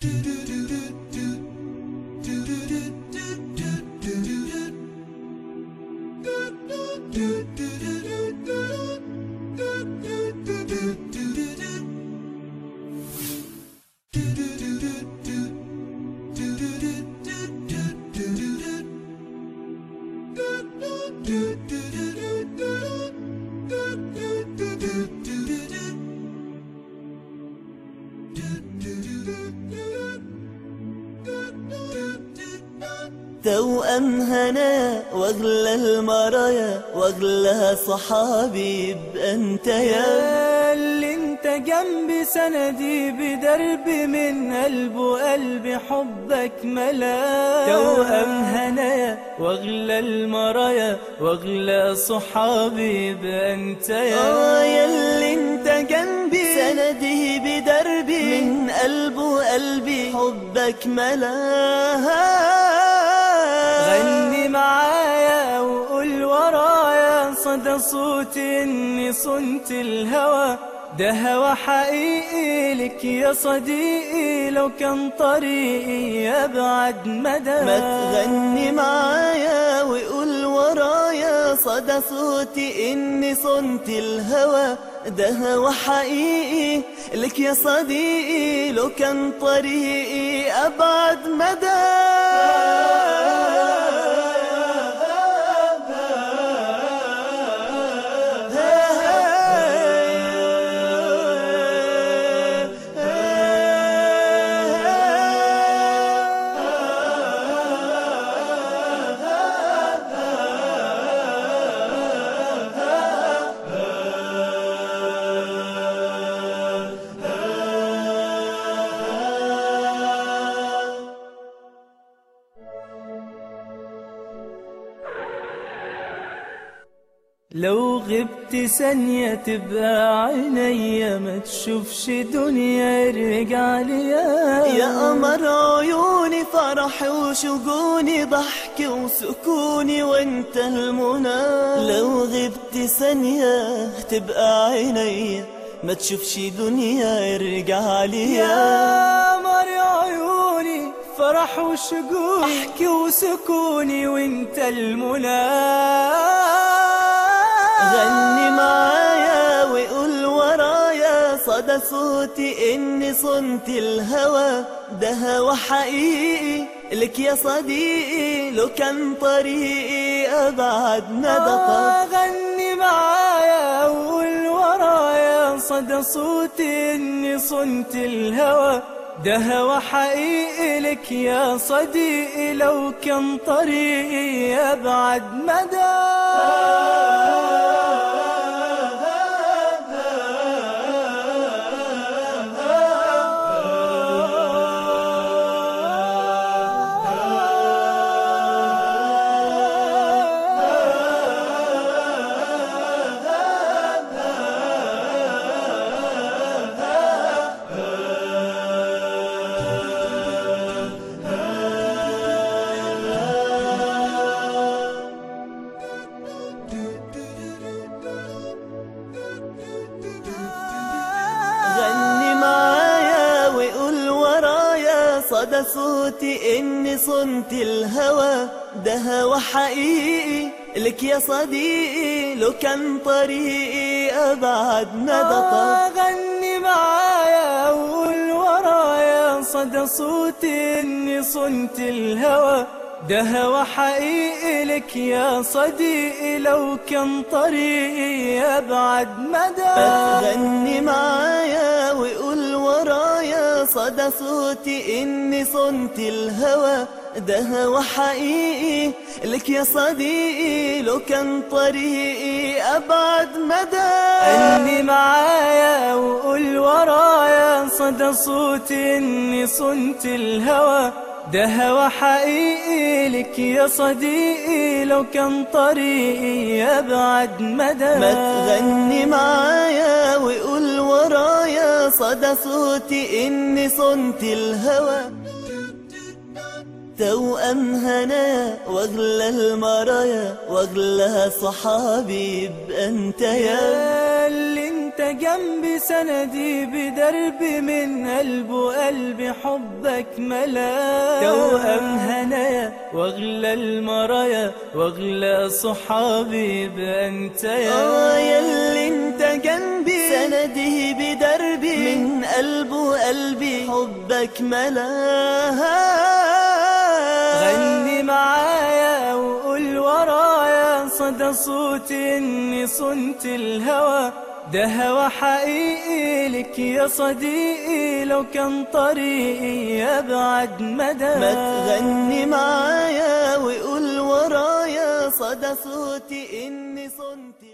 توأم هنا واغلى المرايا واغلى صحابي بأنت يا اللي انت جنبي سندي بدربي من قلب وقلبي حبك ملا توأم هنايا واغلى المرايا واغلى صحابي بأنت يا آه يلي انت جنبي سندي بدربي من قلب وقلبي حبك ملاها غني معايا وقول ورايا صدى صوتي اني صنت الهوى ده هوى حقيقي لك يا صديقي لو كان طريقي ابعد مدى ما تغني معايا وقول ورايا صدى صوتي اني صنت الهوى ده هوى حقيقي لك يا صديقي لو كان طريقي ابعد مدى لو غبت ثانية تبقى عينيا ما تشوفش دنيا ارجع ليا يا قمر عيوني فرحي وشجوني ضحكي وسكوني وانت المنى لو غبت ثانية تبقى عينيا ما تشوفش دنيا ارجع ليا يا قمر عيوني فرح وشجوني ضحكي وسكوني وانت المنى غني معايا وقول ورايا صدى صوتي اني صنت الهوى ده هوى حقيقي لك يا صديقي لو كان طريقي ابعد مدى آه غني معايا وقول ورايا صدى صوتي اني صنت الهوى ده هوى حقيقي لك يا صديقي لو كان طريقي ابعد مدى غني معايا وقول ورايا صدى صوتي اني صنت الهوى ده هوى حقيقي لك يا صديقي لو كان طريقي ابعد مدى آه غني معايا وقول ورايا صدى صوتي اني صنت الهوى ده هوى حقيقي لك يا صديقي لو كان طريقي ابعد مدى غني معايا وقول ورايا صدى صوتي اني صنت الهوى ده هوى حقيقي لك يا صديقي لو كان طريقي ابعد مدى غني معايا وقول ورايا صدى صوتي اني صنت الهوى ده هوى حقيقي لك يا صديقي لو كان طريقي ابعد مدى ما تغني معايا وقول ورايا صدى صوتي اني صنت الهوى توأم هنا واغلى المرايا واغلى صحابي بأنت يا اللي انت انت جنبي سندي بدربي من قلب وقلبي حبك ملا توأم هنايا واغلى المرايا واغلى صحابي بأنت يا آه يلي انت جنبي سندي بدربي من قلب وقلبي حبك ملاها غني معايا وقول ورايا صدى صوتي اني صنت الهوى ده هوى حقيقي لك يا صديقي لو كان طريقي يبعد مدى ما تغني معايا وقول ورايا صدى صوتي اني صنت